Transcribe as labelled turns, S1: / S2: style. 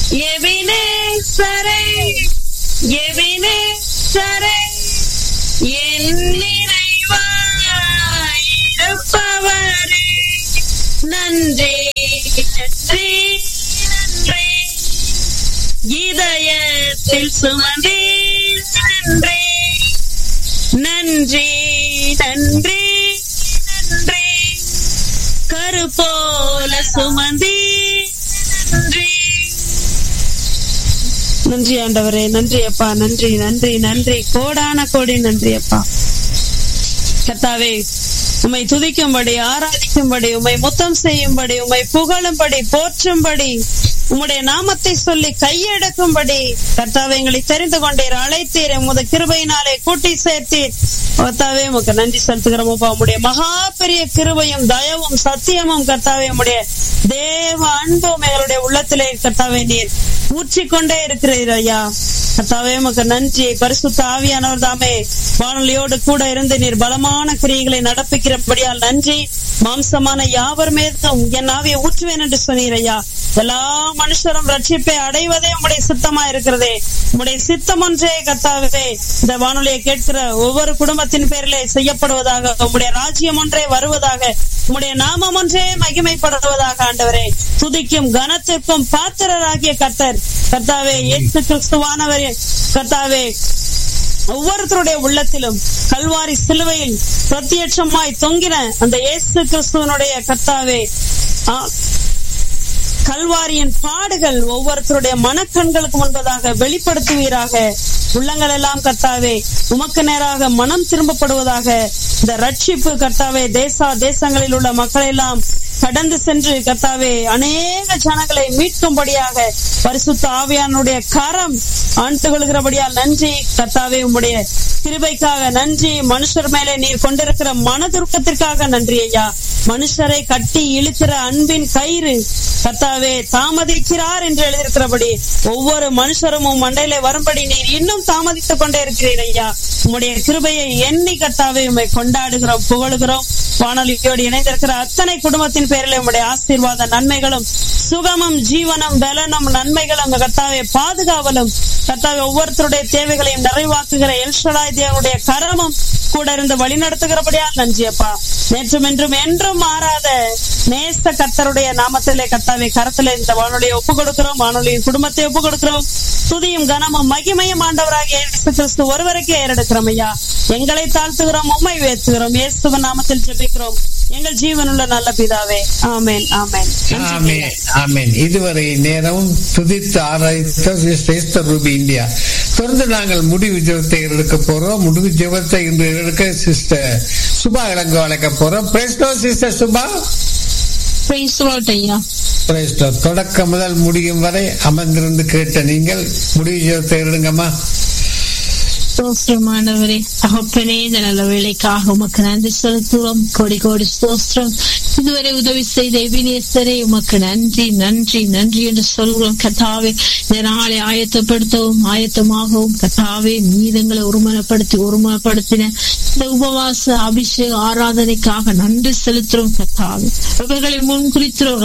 S1: எபினேசரே எபினேசரே என் நிறைவாயிருப்பவரே நன்றி நன்றி நன்றி இதயத்தில் சுமந்தே நன்றி நன்றி நன்றி நன்றி கருப்போல சுமந்தே நன்றி நன்றி ஆண்டவரே நன்றி அப்பா நன்றி நன்றி நன்றி கோடான கோடி நன்றி அப்பா கர்த்தாவே உம்மை துதிக்கும்படி ஆராதிக்கும்படி உம்மை முத்தம் செய்யும்படி உம்மை புகழும்படி போற்றும்படி உம்முடைய நாமத்தை சொல்லி கையெடுக்கும்படி கர்த்தாவே எங்களை தெரிந்து கொண்டீர் அழைத்தீர் உமது கிருபையினாலே கூட்டி சேர்த்தீர் கர்த்தாவே உமக்கு நன்றி செலுத்துகிறோம் அப்பா உம்முடைய மகா பெரிய கிருபையும் தயவும் சத்தியமும் கர்த்தாவே உம்முடைய தேவ அன்பும் எங்களுடைய உள்ளத்திலே கர்த்தாவே நீர் ஊற்றிக்கொண்டே இருக்கிறீர் ஐயா கர்த்தாவே உமக்கு நன்றி பரிசுத்த ஆவியானவர் தாமே வானொலியோடு கூட இருந்து நீர் பலமான கிரியைகளை நடப்பிக்கிறபடியால் நன்றி மாம்சமான யாவர் மீதும் என் ஆவியை ஊற்றுவேன் என்று சொன்னீர் ஐயா எல்லா மனுஷரும் ரட்சிப்பை அடைவதே உம்முடைய சித்தமா இருக்கிறதே உம்முடைய சித்தம் ஒன்றே கர்த்தாவே இந்த வானொலியை கேட்கிற ஒவ்வொரு குடும்பத்தின் பேரிலே செய்யப்படுவதாக உம்முடைய ராஜ்யம் ஒன்றே வருவதாக உம்முடைய நாமம் ஒன்றே மகிமைப்படுவதாக ஆண்டவரே துதிக்கும் கனத்திற்கும் பாத்திரராகிய கர்த்தர் கர்த்தாவே இயேசு கிறிஸ்துவானவரே கர்த்தாவே ஒவ்வொருத்தருடைய உள்ளத்திலும் கல்வாரி சிலுவையில் பிரத்யட்சமாய் தொங்கின அந்த இயேசு கிறிஸ்துவனுடைய கர்த்தாவே ஆ, கல்வாரியின் பாடுகள் ஒவ்வொருத்தருடைய மனக்கண்களுக்கு முன்பதாக வெளிப்படுத்துவீராக உள்ளங்கள் எல்லாம் கர்த்தாவே உமக்கு நேராக மனம் திரும்பப்படுவதாக இந்த ரட்சிப்பு கர்த்தாவே தேசா தேசங்களில் உள்ள மக்கள் எல்லாம் கடந்து சென்று கர்த்தாவே அநேக ஜனங்களை மீட்கும்படியாக பரிசுத்த ஆவியானுடைய கரம் ஆண்டு கொள்கிறபடியால் நன்றி கர்த்தாவே உம்முடைய கிருபைக்காக நன்றி மனுஷர் மேலே நீர் கொண்டிருக்கிற மனதுருக்கத்திற்காக நன்றி ஐயா மனுஷரை கட்டி இழுக்கிற அன்பின் கயிறு கர்த்தாவே தாமதிக்கிறார் என்று எழுதியிருக்கிறபடி ஒவ்வொரு மனுஷரும் உம் மண்டையில வரும்படி நீர் இன்னும் தாமதித்துக் கொண்டே இருக்கிறீர் ஐயா உம்முடைய கிருபையை எண்ணி கர்த்தாவே உம்மை கொண்டாடுகிறோம் புகழுகிறோம் வானொலியோடு இணைந்திருக்கிற அத்தனை குடும்பத்தின் பேரில் உம்முடைய ஆசீர்வாத நன்மைகளும் சுகமும் ஜீவனும் பலனும் நன்மைகளும் கர்த்தாவே பாதுகாவலும் கர்த்தாவே ஒவ்வொருத்தருடைய தேவைகளையும் நிறைவாக்குகிற எல்ஷடாய் தேவனுடைய கரமும் கூட இருந்து வழிநடத்துகிறபடியால் நன்றி அப்பா நேற்றும் என்றும் என்றும் மாறாத நேச கர்த்தருடைய நாமத்திலே கர்த்தாவே கரத்திலே இந்த வானொலியை ஒப்பு கொடுக்கிறோம் வானொலியின் குடும்பத்தை ஒப்பு கொடுக்கிறோம் துதியும் கனமும் மகிமையும் ஆண்டவராகிய இயேசு கிறிஸ்து ஒருவருக்கே ஏறெடுக்கிறோம் ஐயா எங்களை தாழ்த்துகிறோம் உம்மை உயர்த்துகிறோம் இயேசுவின் நாமத்தில் ஜெபிக்கிறோம் எங்கள் ஜீவனுள்ள நல்ல பிதாவே ஆமென் ஆமென் நன்றி
S2: ஆமென் ஆமென் இதுவரை நேரம் துதித்து ஆராய்த்த சிஸ்டர் ரூபி இந்தியா தொடர்ந்து நாங்கள் முடிவு ஜெபத்தை எடுக்க போறோம் முடிவு ஜெபத்தை இன்று எடுக்க சிஸ்டர் சுபா இளங்க வளைக்க போறோம் பிரேஸ்டோ sister Suba
S3: Praise the Lord, ஐயா
S2: பிரேஸ்டோ தொடக்கம் முதல் முடியும் வரை அமர்ந்திருந்து கேட்ட நீங்கள் முடிவு ஜெபத்தை எடுங்கம்மா
S3: ஸ்தோத்திரமானவரே தகப்பனே இந்த நல்ல வேலைக்காக உமக்கு நன்றி செலுத்துகிறோம் கோடி கோடி ஸ்தோத்திரம் இதுவரை உதவி செய்த எபினேசரே உமக்கு நன்றி நன்றி நன்றி என்று சொல்கிறோம் கத்தாவே இந்த நாளை ஆயத்தப்படுத்தவும் ஆயத்தமாகவும் கத்தாவே மீதங்களை ஒருமனப்படுத்தி ஒருமனப்படுத்தின இந்த உபவாச அபிஷேக ஆராதனைக்காக நன்றி செலுத்துறோம் கத்தாவே இவர்களை முன்குறித்து